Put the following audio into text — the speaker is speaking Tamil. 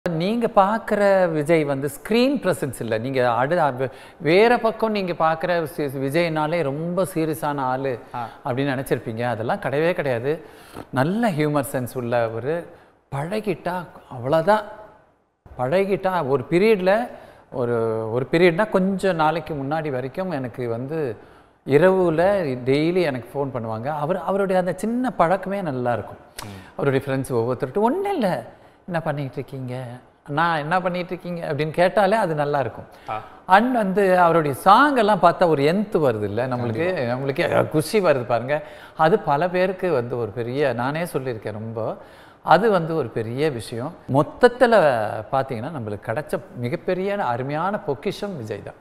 நீங்க பார்க்குற விஜய் வந்து ஸ்க்ரீன் ப்ரெசன்ஸ் இல்லை நீங்க அடு அ- வேற பக்கம் நீங்க பார்க்குற சி- விஜய்னாலே ரொம்ப சீரியஸான ஆளு அப்படின்னு நினைச்சிருப்பீங்க அதெல்லாம் கிடையவே கிடையாது நல்ல ஹியூமர் சென்ஸ் உள்ள ஒரு பழகிட்டா அவ்வளோதான் பழகிட்டா ஒரு பீரியடில் ஒரு ஒரு பீரியட்னா கொஞ்சம் நாளைக்கு முன்னாடி வரைக்கும் எனக்கு வந்து இரவுல டெய்லி எனக்கு ஃபோன் பண்ணுவாங்க அவர் அவருடைய அந்த சின்ன பழக்கமே நல்லா இருக்கும் அவருடைய ஃப்ரெண்ட்ஸ் ஒவ்வொருத்தர்கிட்ட ஒன்றும் இல்லை என்ன பண்ணிட்டு இருக்கீங்க நான் என்ன பண்ணிட்டு இருக்கீங்க அப்படின்னு கேட்டாலே அது நல்லா இருக்கும் அண்ட் வந்து அவருடைய சாங் எல்லாம் பார்த்தா ஒரு எந்த் வருது இல்லை நம்மளுக்கு நம்மளுக்கு குஷி வருது பாருங்க அது பல பேருக்கு வந்து ஒரு பெரிய நானே சொல்லியிருக்கேன் ரொம்ப அது வந்து ஒரு பெரிய விஷயம் மொத்தத்தில் பார்த்தீங்கன்னா நம்மளுக்கு கிடைச்ச மிகப்பெரிய அருமையான பொக்கிஷம் விஜய் தான்